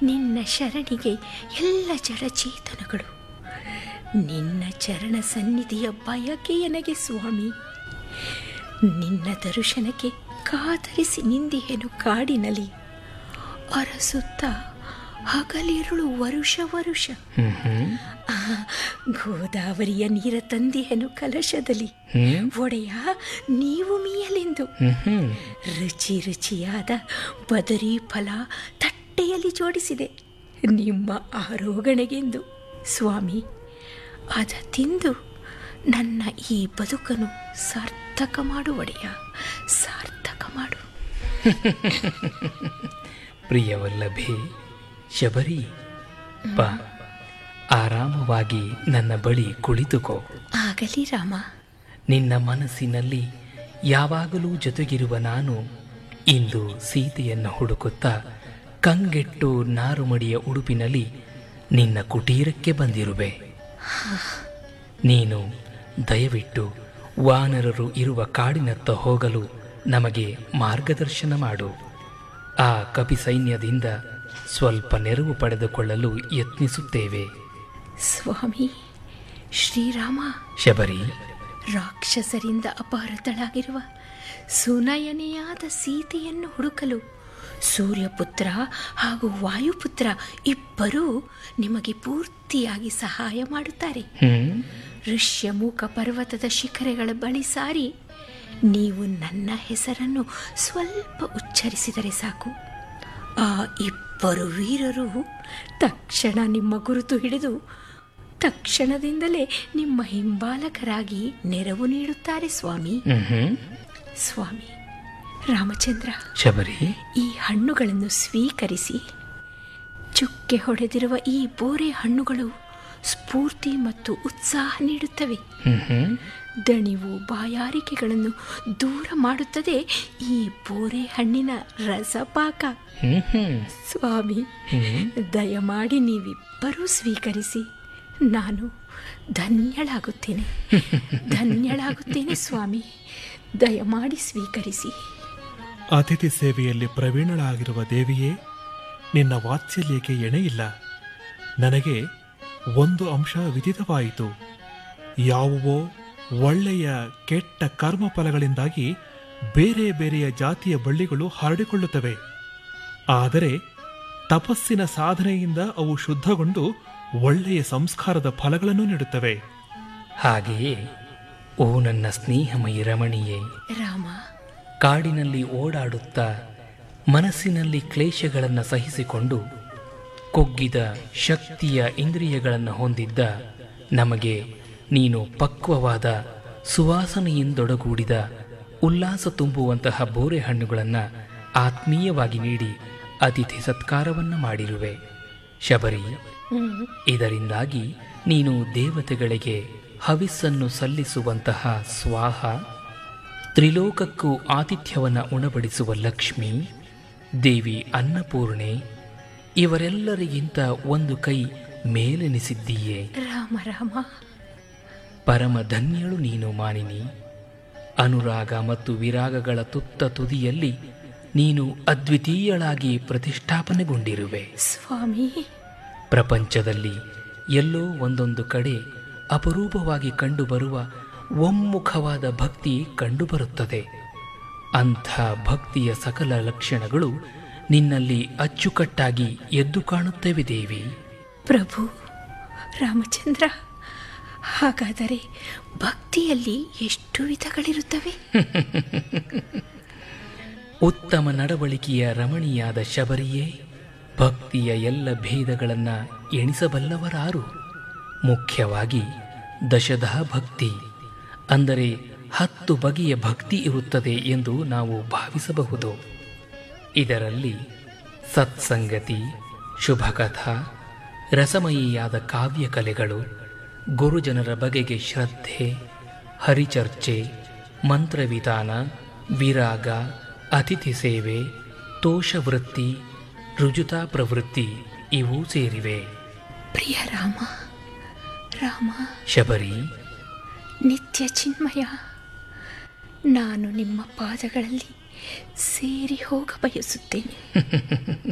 ನಿನ್ನ ಶರಣಿಗೆ ಎಲ್ಲ ಜಡಚೇತನಗಳು ನಿನ್ನ ಚರಣ ಸನ್ನಿಧಿಯ ಬಯಕೆ ನನಗೆ ಸ್ವಾಮಿ ನಿನ್ನ ದರ್ಶನಕ್ಕೆ ಕಾತರಿಸಿ ನಿಂದಿಹೆನು ಕಾಡಿನಲಿ ಅರಸುತ್ತ ಹಗಲಿರುಳು ವರುಷ ವರುಷ ಹ್ಮ್ ಹ್ಮ್ ಆ, ಗೋದಾವರಿಯ ನೀರ ತಂದಿಹೆನು ಕಲಶದಲ್ಲಿ ಹ್ಮ್ ಒಡೆಯ ನೀವು ಮೀಯಲೆಂದು ಹ್ಮ್ ಹ್ಮ್ ರುಚಿ ರುಚಿಯಾದ ಬದರಿ ಫಲ ತಟ್ಟೆಯಲ್ಲಿ ಜೋಡಿಸಿದೆ ನಿಮ್ಮ ಆರೋಗಣೆಗೆಂದು ಸ್ವಾಮಿ ಅದ ತಿಂದು ನನ್ನ ಈ ಬದುಕನ್ನು ಸಾರ್ಥಕ ಮಾಡು ಒಡೆಯ ಸಾರ್ಥಕ ಮಾಡು ಪ್ರಿಯವಲ್ಲಭೆ ಶಬರಿ ಬಾ ಆರಾಮವಾಗಿ ನನ್ನ ಬಳಿ ಕುಳಿತುಕೋ ಆಗಲಿ ರಾಮ ನಿನ್ನ ಮನಸ್ಸಿನಲ್ಲಿ ಯಾವಾಗಲೂ ಜೊತೆಗಿರುವ ನಾನು ಇಂದು ಸೀತೆಯನ್ನು ಹುಡುಕುತ್ತಾ ಕಂಗೆಟ್ಟು ನಾರುಮಡಿಯ ಉಡುಪಿನಲ್ಲಿ ನಿನ್ನ ಕುಟೀರಕ್ಕೆ ಬಂದಿರುವೆ ನೀನು ದಯವಿಟ್ಟು ವಾನರರು ಇರುವ ಕಾಡಿನತ್ತ ಹೋಗಲು ನಮಗೆ ಮಾರ್ಗದರ್ಶನ ಮಾಡು ಆ ಕಪಿ ಸೈನ್ಯದಿಂದ ಸ್ವಲ್ಪ ನೆರವು ಪಡೆದುಕೊಳ್ಳಲು ಯತ್ನಿಸುತ್ತೇವೆ ಸ್ವಾಮಿ ಶ್ರೀರಾಮ ಶಬರಿ ರಾಕ್ಷಸರಿಂದ ಅಪಹೃತಳಾಗಿರುವ ಸುನಯನೆಯಾದ ಸೀತೆಯನ್ನು ಹುಡುಕಲು ಸೂರ್ಯಪುತ್ರ ಹಾಗೂ ವಾಯುಪುತ್ರ ಇಬ್ಬರೂ ನಿಮಗೆ ಪೂರ್ತಿಯಾಗಿ ಸಹಾಯ ಮಾಡುತ್ತಾರೆ ಹ್ಮ್ ಋಷ್ಯಮೂಕ ಪರ್ವತದ ಶಿಖರಗಳ ಬಳಿ ಸಾರಿ ನೀವು ನನ್ನ ಹೆಸರನ್ನು ಸ್ವಲ್ಪ ಉಚ್ಚರಿಸಿದರೆ ಸಾಕು ಆ ಇಬ್ಬರು ವೀರರು ತಕ್ಷಣ ನಿಮ್ಮ ಗುರುತು ಹಿಡಿದು ತಕ್ಷಣದಿಂದಲೇ ನಿಮ್ಮ ಹಿಂಬಾಲಕರಾಗಿ ನೆರವು ನೀಡುತ್ತಾರೆ ಸ್ವಾಮಿ ಹ್ಮ್ ಹ್ಮ್ ಸ್ವಾಮಿ ರಾಮಚಂದ್ರ ಶಬರಿ ಈ ಹಣ್ಣುಗಳನ್ನು ಸ್ವೀಕರಿಸಿ ಚುಕ್ಕೆ ಹೊಡೆದಿರುವ ಈ ಬೋರೆ ಹಣ್ಣುಗಳು ಸ್ಫೂರ್ತಿ ಮತ್ತು ಉತ್ಸಾಹ ನೀಡುತ್ತವೆ ಹ್ಮ್ ಹ್ಮ್ ದಣಿವು ಬಾಯಾರಿಕೆಗಳನ್ನು ದೂರ ಮಾಡುತ್ತದೆ ಈ ಬೋರೆ ಹಣ್ಣಿನ ರಸಪಾಕ ಹ್ಮ್ ಹ್ಮ್ ಸ್ವಾಮಿ ಹ್ಮ್ ದಯಮಾಡಿ ನೀವಿಬ್ಬರೂ ಸ್ವೀಕರಿಸಿ ನಾನು ಧನ್ಯಳಾಗುತ್ತೇನೆ ಧನ್ಯಳಾಗುತ್ತೇನೆ ಸ್ವಾಮಿ ದಯಮಾಡಿ ಸ್ವೀಕರಿಸಿ ಅತಿಥಿ ಸೇವೆಯಲ್ಲಿ ಪ್ರವೀಣಳಾಗಿರುವ ದೇವಿಯೇ ನಿನ್ನ ವಾತ್ಸಲ್ಯಕ್ಕೆ ಎಣೆಯಿಲ್ಲ ನನಗೆ ಒಂದು ಅಂಶ ವಿದಿತವಾಯಿತು ಯಾವುವೋ ಒಳ್ಳೆಯ ಕೆಟ್ಟ ಕರ್ಮಫಲಗಳಿಂದಾಗಿ ಬೇರೆ ಬೇರೆಯ ಜಾತಿಯ ಬಳ್ಳಿಗಳು ಹರಡಿಕೊಳ್ಳುತ್ತವೆ ಆದರೆ ತಪಸ್ಸಿನ ಸಾಧನೆಯಿಂದ ಅವು ಶುದ್ಧಗೊಂಡು ಒಳ್ಳೆಯ ಸಂಸ್ಕಾರದ ಫಲಗಳನ್ನು ನೀಡುತ್ತವೆ ಹಾಗೆಯೇ ಓ ನನ್ನ ಸ್ನೇಹಮಯಿ ರಮಣಿಯೇ ರಾಮ ಕಾಡಿನಲ್ಲಿ ಓಡಾಡುತ್ತಾ ಮನಸ್ಸಿನಲ್ಲಿ ಕ್ಲೇಶಗಳನ್ನು ಸಹಿಸಿಕೊಂಡು ಕೊಗ್ಗಿದ ಶಕ್ತಿಯ ಇಂದ್ರಿಯಗಳನ್ನು ಹೊಂದಿದ್ದ ನಮಗೆ ನೀನು ಪಕ್ವವಾದ ಸುವಾಸನೆಯಿಂದೊಡಗೂಡಿದ ಉಲ್ಲಾಸ ತುಂಬುವಂತಹ ಬೋರೆ ಹಣ್ಣುಗಳನ್ನು ಆತ್ಮೀಯವಾಗಿ ನೀಡಿ ಅತಿಥಿ ಸತ್ಕಾರವನ್ನು ಮಾಡಿರುವೆ ಶಬರಿ ಇದರಿಂದಾಗಿ ನೀನು ದೇವತೆಗಳಿಗೆ ಹವಿಸ್ಸನ್ನು ಸಲ್ಲಿಸುವಂತಹ ಸ್ವಾಹ ತ್ರಿಲೋಕಕ್ಕೂ ಆತಿಥ್ಯವನ್ನು ಉಣಬಡಿಸುವ ಲಕ್ಷ್ಮಿ ದೇವಿ ಅನ್ನಪೂರ್ಣೆ ಇವರೆಲ್ಲರಿಗಿಂತ ಒಂದು ಕೈ ಮೇಲೆನಿಸಿದ್ದೀಯೇ ರಾಮ ರಾಮ ಪರಮ ಧನ್ಯಳು ನೀನು ಮಾನಿನಿ ಅನುರಾಗ ಮತ್ತು ವಿರಾಗಗಳ ತುತ್ತ ತುದಿಯಲ್ಲಿ ನೀನು ಅದ್ವಿತೀಯಳಾಗಿ ಪ್ರತಿಷ್ಠಾಪನೆಗೊಂಡಿರುವೆ ಸ್ವಾಮಿ ಪ್ರಪಂಚದಲ್ಲಿ ಎಲ್ಲೋ ಒಂದೊಂದು ಕಡೆ ಅಪರೂಪವಾಗಿ ಕಂಡುಬರುವ ಒಮ್ಮುಖವಾದ ಭಕ್ತಿ ಕಂಡುಬರುತ್ತದೆ ಅಂಥ ಭಕ್ತಿಯ ಸಕಲ ಲಕ್ಷಣಗಳು ನಿನ್ನಲ್ಲಿ ಅಚ್ಚುಕಟ್ಟಾಗಿ ಎದ್ದು ಕಾಣುತ್ತವೆ ದೇವಿ ಪ್ರಭು ರಾಮಚಂದ್ರ ಹಾಗಾದರೆ ಭಕ್ತಿಯಲ್ಲಿ ಎಷ್ಟು ವಿಧಗಳಿರುತ್ತವೆ ಉತ್ತಮ ನಡವಳಿಕೆಯ ರಮಣೀಯಾದ ಶಬರಿಯೇ ಭಕ್ತಿಯ ಎಲ್ಲ ಭೇದಗಳನ್ನು ಎಣಿಸಬಲ್ಲವರಾರು ಮುಖ್ಯವಾಗಿ ದಶಧಾ ಭಕ್ತಿ ಅಂದರೆ ಹತ್ತು ಬಗೆಯ ಭಕ್ತಿ ಇರುತ್ತದೆ ಎಂದು ನಾವು ಭಾವಿಸಬಹುದು ಇದರಲ್ಲಿ ಸತ್ಸಂಗತಿ ಶುಭಕಥಾ ರಸಮಯಿಯಾದ ಕಾವ್ಯಕಲೆಗಳು ಗುರುಜನರ ಬಗೆಗೆ ಶ್ರದ್ಧೆ ಹರಿಚರ್ಚೆ ಮಂತ್ರವಿಧಾನ ವಿರಾಗ ಅತಿಥಿ ಸೇವೆ ತೋಷವೃತ್ತಿ ರುಜುತಾ ಪ್ರವೃತ್ತಿ ಇವು ಸೇರಿವೆ ಪ್ರಿಯ ರಾಮ ರಾಮ ಶಬರಿ ನಿತ್ಯ ಚಿನ್ಮಯ ನಾನು ನಿಮ್ಮ ಪಾದಗಳಲ್ಲಿ ಸೇರಿ ಹೋಗ ಬಯಸುತ್ತೇನೆ